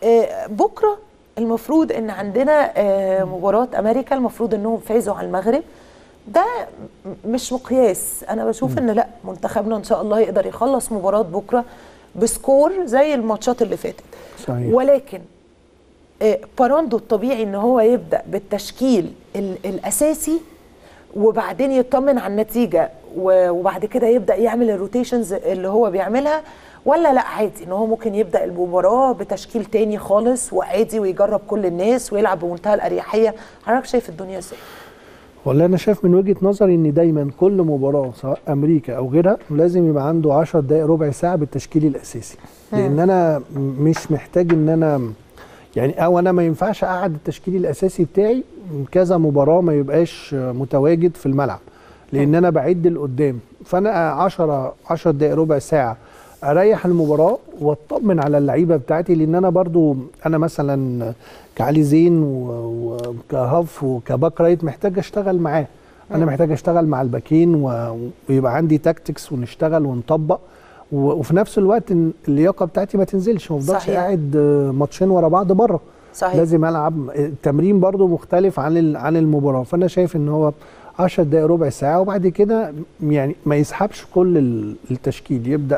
آه، بكره المفروض ان عندنا آه، مباراه امريكا المفروض انهم فازوا على المغرب ده م- مش مقياس انا بشوف ان لا منتخبنا ان شاء الله يقدر يخلص مباراه بكره بسكور زي الماتشات اللي فاتت صحيح. ولكن آه، باراندو الطبيعي ان هو يبدا بالتشكيل ال- الاساسي وبعدين يطمن على النتيجه و- وبعد كده يبدا يعمل الروتيشنز اللي هو بيعملها ولا لا عادي ان هو ممكن يبدا المباراه بتشكيل تاني خالص وعادي ويجرب كل الناس ويلعب بمنتهى الاريحيه حضرتك شايف الدنيا ازاي والله انا شايف من وجهه نظري ان دايما كل مباراه سواء امريكا او غيرها لازم يبقى عنده 10 دقائق ربع ساعه بالتشكيل الاساسي لان انا مش محتاج ان انا يعني او انا ما ينفعش اقعد التشكيل الاساسي بتاعي كذا مباراه ما يبقاش متواجد في الملعب لان انا بعد لقدام فانا 10 10 دقائق ربع ساعه اريح المباراه واطمن على اللعيبه بتاعتي لان انا برضو انا مثلا كعلي زين و- وكهاف وكباك رايت محتاج اشتغل معاه انا محتاج اشتغل مع الباكين و- ويبقى عندي تاكتكس ونشتغل ونطبق و- وفي نفس الوقت إن اللياقه بتاعتي ما تنزلش ما افضلش صحيح. قاعد آه، ماتشين ورا بعض بره صحيح لازم العب التمرين برضو مختلف عن ال- عن المباراه فانا شايف ان هو 10 دقائق ربع ساعه وبعد كده يعني ما يسحبش كل ال- التشكيل يبدا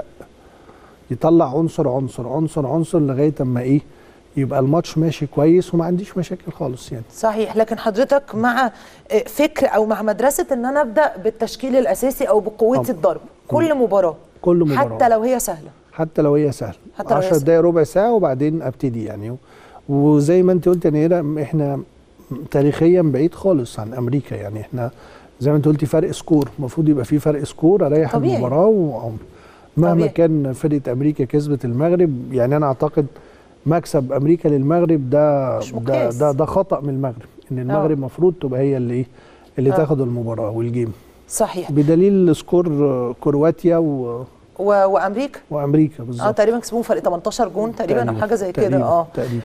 يطلع عنصر عنصر عنصر عنصر لغايه اما ايه يبقى الماتش ماشي كويس وما عنديش مشاكل خالص يعني صحيح لكن حضرتك مع آه، فكر او مع مدرسه ان انا ابدا بالتشكيل الاساسي او بقوه طبعا. الضرب كل مباراه كل مباراه حتى لو هي سهله حتى لو هي سهله حتى لو هي 10 سهلة. دقائق ربع ساعه وبعدين ابتدي يعني وزي ما انت قلت يا نيره احنا تاريخيا بعيد خالص عن امريكا يعني احنا زي ما انت قلتي فرق سكور المفروض يبقى في فرق سكور اريح طبيعي. المباراه ومهما طبيعي. كان فرقه امريكا كسبت المغرب يعني انا اعتقد مكسب امريكا للمغرب ده مش ده, مقياس. ده ده خطا من المغرب ان المغرب المفروض تبقى هي اللي ايه اللي آه. تاخد المباراه والجيم صحيح بدليل سكور آه، كرواتيا و... و... وامريكا وامريكا اه بالظبط تقريبا كسبوهم فرق 18 جون تقريبا او حاجه زي كده تقريباً- اه تقريبا